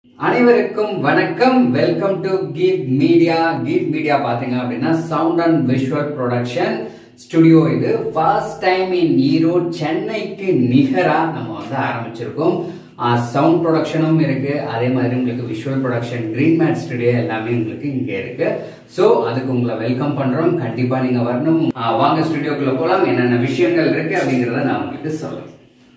அனைவருக்கும் வணக்கம் welcome to Keet media Keet media பாத்தீங்க அப்படின்னா sound and visual production studio இது ஃபர்ஸ்ட் டைம் இன் ஈரோடு சென்னைக்கு நிகரா நம்ம வந்து ஆரம்பிச்சிருக்கோம் சவுண்ட் ப்ரொடக்ஷனும் இருக்கு அதே மாதிரி உங்களுக்கு visual production green matte studio எல்லாமே உங்களுக்கு இங்க இருக்கு ஸோ அதுக்கு உங்களை வெல்கம் பண்றோம் கண்டிப்பா நீங்க வரணும் ஆ, வாங்க ஸ்டுடியோக்குள்ள போலாம் என்னென்ன விஷயங்கள் இருக்கு அப்படிங்கறத நான் உங்களுக்கு சொல்றேன்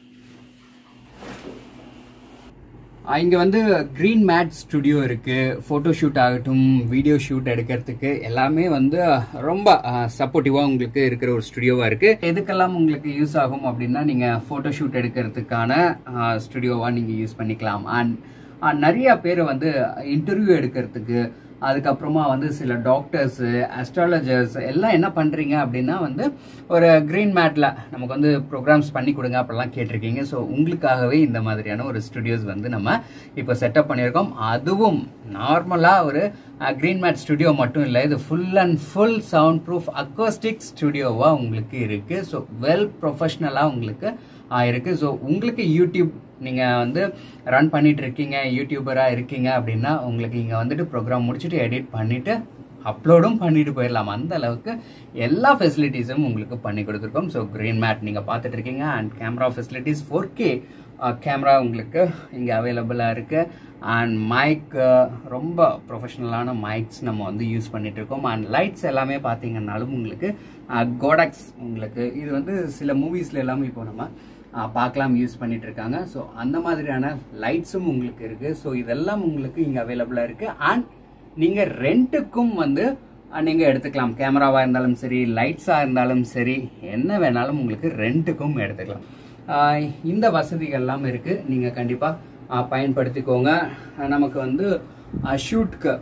ஆ, இங்க வந்து கிரீன் மேட் ஸ்டுடியோ இருக்கு போட்டோ ஷூட் ஆகட்டும் வீடியோ ஷூட் எடுக்கிறதுக்கு எல்லாமே வந்து ரொம்ப சப்போர்ட்டிவா உங்களுக்கு இருக்கிற ஒரு ஸ்டுடியோவா இருக்கு எதுக்கெல்லாம் உங்களுக்கு யூஸ் ஆகும் அப்படின்னா நீங்க போட்டோ ஷூட் எடுக்கிறதுக்கான ஸ்டுடியோவா நீங்க யூஸ் பண்ணிக்கலாம் அண்ட் நிறைய பேர் வந்து இன்டர்வியூ எடுக்கிறதுக்கு அதுக்கப்புறமா வந்து சில டாக்டர்ஸ் அஸ்ட்ராலஜர்ஸ் எல்லாம் என்ன பண்றீங்க அப்படின்னா வந்து ஒரு கிரீன் மேட்ல நமக்கு வந்து ப்ரோக்ராம்ஸ் பண்ணி கொடுங்க அப்படிலாம் கேட்டிருக்கீங்க ஸோ உங்களுக்காகவே இந்த மாதிரியான ஒரு ஸ்டுடியோஸ் வந்து நம்ம இப்போ செட்டப் பண்ணியிருக்கோம் அதுவும் நார்மலாக ஒரு கிரீன் மேட் ஸ்டுடியோ மட்டும் இல்லை இது full and full sound proof acoustic ஸ்டுடியோவாக உங்களுக்கு இருக்கு ஸோ வெல் ப்ரொஃபஷ்னலாக உங்களுக்கு ஆஹ் இருக்கு ஸோ உங்களுக்கு யூடியூப் நீங்கள் வந்து ரன் பண்ணிட்டு இருக்கீங்க யூடியூபராக இருக்கீங்க அப்படின்னா உங்களுக்கு இங்கே வந்துட்டு ப்ரோக்ராம் முடிச்சுட்டு எடிட் பண்ணிட்டு அப்லோடும் பண்ணிட்டு போயிடலாம் அந்த அளவுக்கு எல்லா ஃபெசிலிட்டிஸும் உங்களுக்கு பண்ணி கொடுத்துருக்கோம் ஸோ கிரீன் மேட் நீங்கள் பார்த்துட்டு இருக்கீங்க and camera facilities four K camera உங்களுக்கு இங்கே அவைலபிளாக இருக்குது அண்ட் மைக் ரொம்ப ப்ரொஃபஷ்னலான மைக்ஸ் நம்ம வந்து யூஸ் பண்ணிட்டு இருக்கோம் அண்ட் லைட்ஸ் எல்லாமே பார்த்தீங்கன்னாலும் உங்களுக்கு கோடக்ஸ் உங்களுக்கு இது வந்து சில மூவிஸ்ல எல்லாமே இப்போ நம்ம அஹ், பார்க்கலாம் யூஸ் பண்ணிட்டு இருக்காங்க ஸோ அந்த மாதிரியான லைட்ஸும் உங்களுக்கு இருக்கு ஸோ இதெல்லாம் உங்களுக்கு இங்கே அவைலபிளாக இருக்கு அண்ட் நீங்கள் ரெண்ட்டுக்கும் வந்து அஹ், நீங்க எடுத்துக்கலாம் கேமராவா இருந்தாலும் சரி லைட்ஸா இருந்தாலும் சரி என்ன வேணாலும் உங்களுக்கு ரெண்ட்டுக்கும் எடுத்துக்கலாம் ஆஹ் இந்த வசதிகள்லாம் இருக்கு நீங்க கண்டிப்பா ஆஹ் பயன்படுத்திக்கோங்க ஆஹ் நமக்கு வந்து ஷூட்க்கு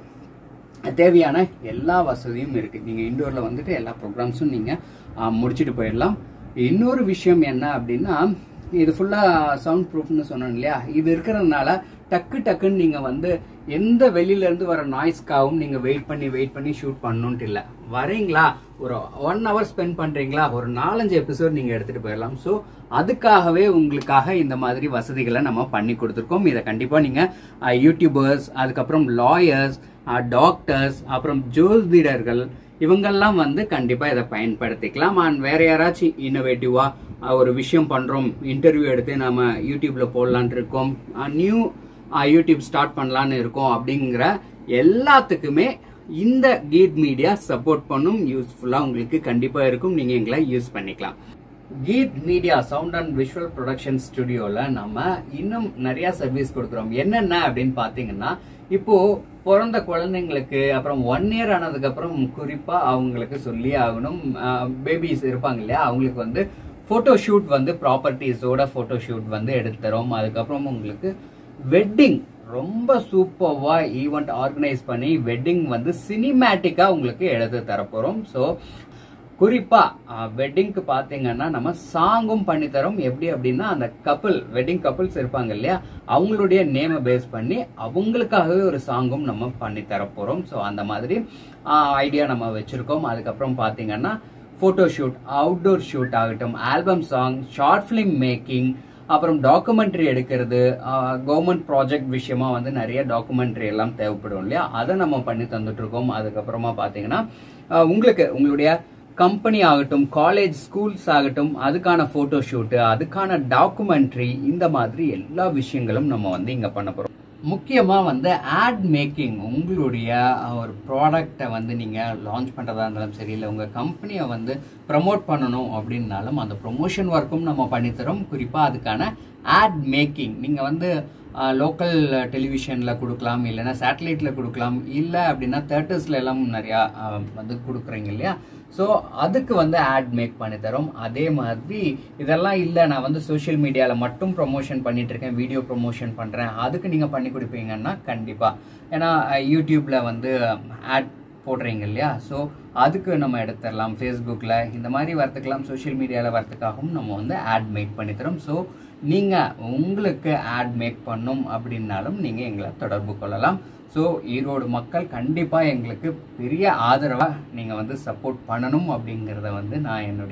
தேவையான எல்லா வசதியும் இருக்கு நீங்க இண்டோர்ல வந்துட்டு எல்லா ப்ரோக்ராம்ஸும் நீங்க ஆஹ் முடிச்சிட்டு போயிடலாம் இன்னொரு விஷயம் என்ன அப்படின்னா இது ஃபுல்லா சவுண்ட் ப்ரூஃப்னு சொன்னோம் இல்லையா இது இருக்கிறதுனால டக்கு டக்குன்னு நீங்க வந்து எந்த வெளியில இருந்து வர நாய்ஸ்க்காகவும் நீங்க வெயிட் பண்ணி வெயிட் பண்ணி ஷூட் பண்ணணும்ட்டு இல்ல வரீங்களா ஒரு ஒன் ஹவர் ஸ்பெண்ட் பண்றீங்களா ஒரு நாலஞ்சு எபிசோட் நீங்க எடுத்துட்டு போயிடலாம் ஸோ அதுக்காகவே உங்களுக்காக இந்த மாதிரி வசதிகளை நம்ம பண்ணி கொடுத்துருக்கோம் இதை கண்டிப்பா நீங்க அஹ், யூடியூபர்ஸ் அதுக்கப்புறம் லாயர்ஸ் டாக்டர்ஸ் அப்புறம் ஜோதிடர்கள் இவங்கெல்லாம் வந்து கண்டிப்பா இதை பயன்படுத்திக்கலாம் அண்ட் வேற யாராச்சும் இன்னோவேட்டிவா ஒரு விஷயம் பண்றோம் இன்டர்வியூ எடுத்து நாம யூடியூப்ல போடலான் இருக்கோம் நியூ யூடியூப் ஸ்டார்ட் பண்ணலான்னு இருக்கோம் அப்படிங்கிற எல்லாத்துக்குமே இந்த கீட் மீடியா சப்போர்ட் பண்ணும் யூஸ்ஃபுல்லா உங்களுக்கு கண்டிப்பா இருக்கும் நீங்க எங்களை யூஸ் பண்ணிக்கலாம் Keet media sound and visual production ஸ்டுடியோல நம்ம இன்னும் நிறைய சர்வீஸ் கொடுக்குறோம் என்னென்ன அப்படின்னு பாத்தீங்கன்னா இப்போ பிறந்த குழந்தைங்களுக்கு அப்புறம் ஒன் இயர் ஆனதுக்கு அப்புறம் குறிப்பா அவங்களுக்கு சொல்லி ஆகணும் பேபிஸ் இருப்பாங்க இல்லையா அவங்களுக்கு வந்து போட்டோ ஷூட் வந்து ப்ராப்பர்ட்டிஸோட போட்டோ ஷூட் வந்து எடுத்து தரோம் அதுக்கப்புறம் உங்களுக்கு வெட்டிங் ரொம்ப சூப்பர்வா ஈவெண்ட் ஆர்கனைஸ் பண்ணி வெட்டிங் வந்து சினிமேட்டிக்கா உங்களுக்கு எடுத்து தரப்போறோம் ஸோ குறிப்பா வெட்டிங்க்கு பாத்தீங்கன்னா நம்ம சாங்கும் பண்ணி தரோம் எப்படி அப்படின்னா அந்த கப்பிள் வெட்டிங் கப்பிள்ஸ் இருப்பாங்க இல்லையா அவங்களுடைய நேமை பேஸ் பண்ணி அவங்களுக்காகவே ஒரு சாங்கும் நம்ம பண்ணி தர போறோம் ஸோ அந்த மாதிரி ஐடியா நம்ம வச்சிருக்கோம் அதுக்கப்புறம் பாத்தீங்கன்னா போட்டோ ஷூட் அவுட்டோர் ஷூட் ஆகட்டும் album song short film making அப்புறம் டாக்குமெண்ட்ரி எடுக்கிறது கவர்மெண்ட் ப்ராஜெக்ட் விஷயமா வந்து நிறைய டாக்குமெண்ட்ரி எல்லாம் தேவைப்படும் இல்லையா அதை நம்ம பண்ணி தந்துட்டு இருக்கோம் அதுக்கப்புறமா பாத்தீங்கன்னா ஆஹ் உங்களுக்கு உங்களுடைய கம்பெனி ஆகட்டும் காலேஜ் ஸ்கூல்ஸ் ஆகட்டும் அதுக்கான போட்டோ ஷூட்டு அதுக்கான டாக்குமெண்ட்ரி இந்த மாதிரி எல்லா விஷயங்களும் நம்ம வந்து இங்க பண்ண போறோம் முக்கியமா வந்து ஆட் மேக்கிங் உங்களுடைய ஒரு ப்ராடக்டை வந்து நீங்க லான்ச் பண்றதா இருந்தாலும் சரி இல்லை உங்க கம்பெனியை வந்து ப்ரமோட் பண்ணணும் அப்படின்னாலும் அந்த ப்ரொமோஷன் ஒர்க்கும் நம்ம பண்ணித்தரோம் குறிப்பா அதுக்கான ஆட் மேக்கிங் நீங்க வந்து லோக்கல் டெலிவிஷனில் கொடுக்கலாம் இல்லைன்னா சேட்டலைட்டில் கொடுக்கலாம் இல்லை அப்படின்னா தேட்டர்ஸ்ல எல்லாம் நிறையா அஹ், வந்து கொடுக்குறீங்க இல்லையா ஸோ அதுக்கு வந்து ஆட் மேக் பண்ணி தரோம் அதே மாதிரி இதெல்லாம் இல்லை நான் வந்து சோஷியல் மீடியாவில் மட்டும் ப்ரொமோஷன் பண்ணிட்டு இருக்கேன் வீடியோ ப்ரொமோஷன் பண்ணுறேன் அதுக்கு நீங்கள் பண்ணி கொடுப்பீங்கன்னா கண்டிப்பாக ஏன்னா அஹ், யூடியூப்ல வந்து ஆட் போடுறீங்க இல்லையா ஸோ அதுக்கு நம்ம எடுத்துடலாம் ஃபேஸ்புக்கில் இந்த மாதிரி வரத்துக்கெல்லாம் சோஷியல் மீடியாவில் வரத்துக்காகவும் நம்ம வந்து ஆட் மேக் பண்ணி தரோம் ஸோ நீங்கள் உங்களுக்கு ஆட் மேக் பண்ணும் அப்படின்னாலும் நீங்கள் எங்களை தொடர்பு கொள்ளலாம் ஸோ ஈரோடு மக்கள் கண்டிப்பாக எங்களுக்கு பெரிய ஆதரவாக நீங்கள் வந்து சப்போர்ட் பண்ணணும் அப்படிங்கிறத வந்து நான் என்னுடைய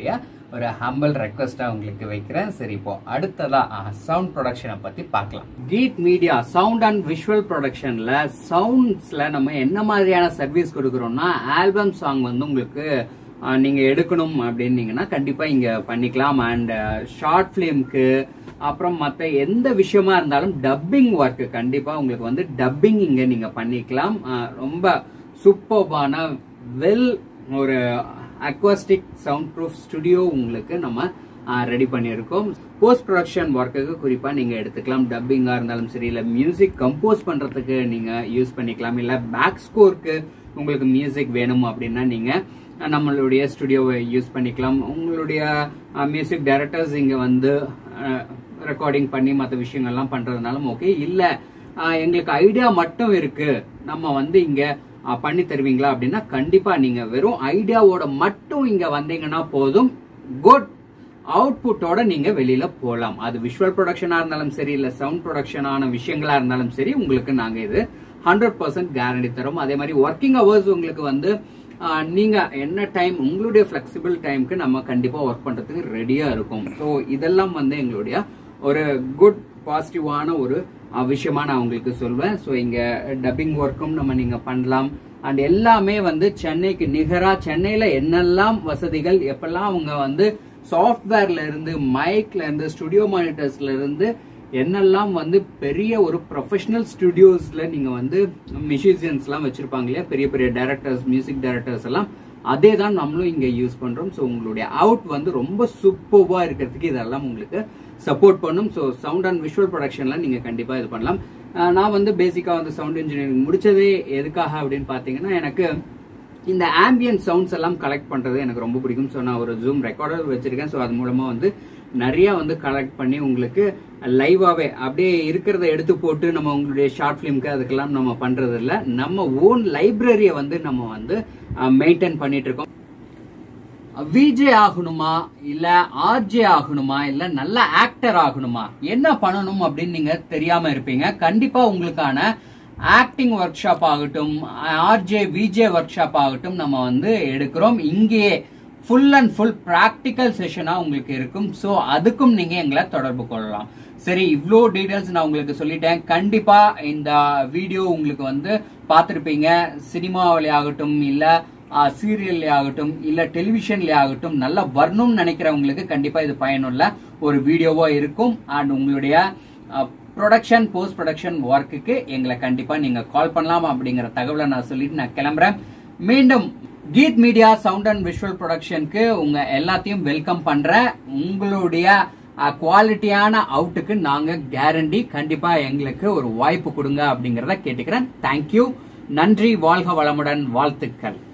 ஒரு ஹம்பிள் ரெக்வஸ்டா உங்களுக்கு வைக்கிறேன் சரி இப்போ அடுத்ததா சவுண்ட் ப்ரொடக்ஷனை பத்தி பார்க்கலாம் Keet media sound and visual ப்ரொடக்ஷன்ல சவுண்ட்ஸ்ல நம்ம என்ன மாதிரியான சர்வீஸ் கொடுக்குறோம்னா ஆல்பம் சாங் வந்து உங்களுக்கு ஆஹ், நீங்க எடுக்கணும் அப்படின்னீங்கன்னா கண்டிப்பா இங்க பண்ணிக்கலாம் அண்ட் ஷார்ட் பிலிம்க்கு அப்புறம் மற்ற எந்த விஷயமா இருந்தாலும் டப்பிங் ஒர்க் கண்டிப்பா உங்களுக்கு வந்து டப்பிங் இங்க நீங்க பண்ணிக்கலாம் ஆஹ், ரொம்ப சூப்பர்பான வெல் ஒரு அக்வாஸ்டிக் சவுண்ட் ப்ரூஃப் ஸ்டுடியோ உங்களுக்கு நம்ம ரெடி பண்ணியிருக்கோம் போஸ்ட் ப்ரொடக்ஷன் ஒர்க்குக்கு குறிப்பா நீங்க எடுத்துக்கலாம் டப்பிங்கா இருந்தாலும் சரி இல்ல மியூசிக் கம்போஸ் பண்றதுக்கு நீங்க யூஸ் பண்ணிக்கலாம் இல்ல பேக் ஸ்கோருக்கு உங்களுக்கு மியூசிக் வேணும் அப்படின்னா நீங்க அஹ், நம்மளுடைய ஸ்டுடியோவை யூஸ் பண்ணிக்கலாம் உங்களுடைய மியூசிக் டைரக்டர்ஸ் இங்க வந்து ரெக்கார்டிங் பண்ணி மற்ற விஷயங்கள்லாம் பண்றதுனாலும் ஓகே இல்ல அஹ், எங்களுக்கு ஐடியா மட்டும் இருக்கு நம்ம வந்து இங்க அஹ், பண்ணி தருவீங்களா அப்படின்னா கண்டிப்பா நீங்க வெறும் ஐடியாவோட மட்டும் இங்க வந்தீங்கன்னா போதும் குட் அவுட்புட்டோட நீங்க வெளியில போகலாம் அது விஷுவல் ப்ரொடக்ஷனா இருந்தாலும் சரி இல்ல சவுண்ட் ப்ரொடக்ஷனான விஷயங்களா இருந்தாலும் சரி உங்களுக்கு நாங்க இது ஹண்ட்ரட் பர்சன்ட் கேரண்டி தரோம் அதே மாதிரி ஒர்க்கிங் ஹவர்ஸ் உங்களுக்கு வந்து ஆஹ், நீங்க என்ன டைம் உங்களுடைய ஃபிளெக்சிபிள் டைம்க்கு நம்ம கண்டிப்பா ஒர்க் பண்றதுக்கு ரெடியா இருக்கும் ஸோ இதெல்லாம் வந்து எங்களுடைய ஒரு குட் பாசிட்டிவான ஒரு அஹ், விஷயமா நான் உங்களுக்கு சொல்வேன் ஸோ இங்க டப்பிங் ஒர்க்கும் நம்ம நீங்க பண்ணலாம் அண்ட் எல்லாமே வந்து சென்னைக்கு நிகரா சென்னையில என்னெல்லாம் வசதிகள் எப்பெல்லாம் அவங்க வந்து சாஃப்ட்வேர்ல இருந்து மைக்ல இருந்து ஸ்டுடியோ மானிட்டர்ஸ்ல இருந்து என்னெல்லாம் வந்து பெரிய ஒரு ப்ரொஃபஷனல் ஸ்டுடியோஸ்ல நீங்க வந்து மியூசிஷியன்ஸ் எல்லாம் வச்சிருப்பாங்க இல்லையா பெரிய பெரிய டைரக்டர்ஸ் மியூசிக் டைரக்டர்ஸ் எல்லாம் அதே தான் நம்மளும் இங்க யூஸ் பண்றோம் ஸோ உங்களுடைய அவுட் வந்து ரொம்ப சூப்பர்வா இருக்கிறதுக்கு இதெல்லாம் உங்களுக்கு சப்போர்ட் பண்ணும் ஸோ சவுண்ட் அண்ட் விஷுவல் ப்ரொடக்ஷன்ல நீங்க கண்டிப்பா இது பண்ணலாம் அஹ் நான் வந்து பேசிக்கா வந்து சவுண்ட் இன்ஜினியரிங் முடிச்சதே எதுக்காக அப்படின்னு பாத்தீங்கன்னா எனக்கு இந்த ஆம்பியன் சவுண்ட்ஸ் எல்லாம் கலெக்ட் பண்றது எனக்கு ரொம்ப பிடிக்கும் ஸோ நான் ஒரு ஜூம் ரெக்கார்டர் வச்சிருக்கேன் ஸோ அது மூலமா வந்து நிறைய வந்து கலெக்ட் பண்ணி உங்களுக்கு லைவாவே அப்படியே இருக்கிறத எடுத்து போட்டு நம்ம உங்களுடைய ஷார்ட் ஃபிலிம்க்கு அதுக்கெல்லாம் நம்ம பண்றது இல்ல நம்ம ஓன் லைப்ரரியை வந்து நம்ம வந்து மெயின்டைன் பண்ணிட்டு இருக்கோம் விஜே ஆகணுமா இல்ல ஆர்ஜே ஆகணுமா இல்ல நல்ல ஆக்டர் ஆகணுமா என்ன பண்ணணும் அப்படின்னு நீங்க தெரியாம இருப்பீங்க கண்டிப்பா உங்களுக்கான ஆக்டிங் ஒர்க் ஷாப் ஆகட்டும் ஆர்ஜே விஜே ஒர்க் ஷாப் ஆகட்டும் நம்ம வந்து எடுக்கிறோம் இங்கேயே ஃபுல் அண்ட் ஃபுல் பிராக்டிக்கல் செஷனா உங்களுக்கு இருக்கும் ஸோ அதுக்கும் நீங்க எங்களை தொடர்பு கொள்ளலாம் சரி இவ்வளோ டீடைல்ஸ் நான் உங்களுக்கு சொல்லிட்டேன் கண்டிப்பா இந்த வீடியோ உங்களுக்கு வந்து பார்த்துருப்பீங்க சினிமாவிலே ஆகட்டும் இல்ல சீரியல்ல ஆகட்டும் இல்ல டெலிவிஷன்ல ஆகட்டும் நல்லா வரணும்னு நினைக்கிறவங்களுக்கு கண்டிப்பா இது பயனுள்ள ஒரு வீடியோவா இருக்கும் அண்ட் உங்களுடைய ப்ரொடக்ஷன் போஸ்ட் ப்ரொடக்ஷன் ஒர்க்குக்கு எங்களை கண்டிப்பா நீங்க கால் பண்ணலாம் அப்படிங்கிற தகவலை நான் சொல்லிட்டு நான் கிளம்புறேன் மீண்டும் Keeth media sound and visual ப்ரொடக்ஷனுக்கு உங்க எல்லாத்தையும் வெல்கம் பண்றேன் உங்களுடைய குவாலிட்டியான அவுட்டுக்கு நாங்க கேரண்டி கண்டிப்பா எங்களுக்கு ஒரு வாய்ப்பு கொடுங்க அப்படிங்கறத கேட்டுக்கிறேன் தேங்க்யூ நன்றி வாழ்க வளமுடன் வாழ்த்துக்கள்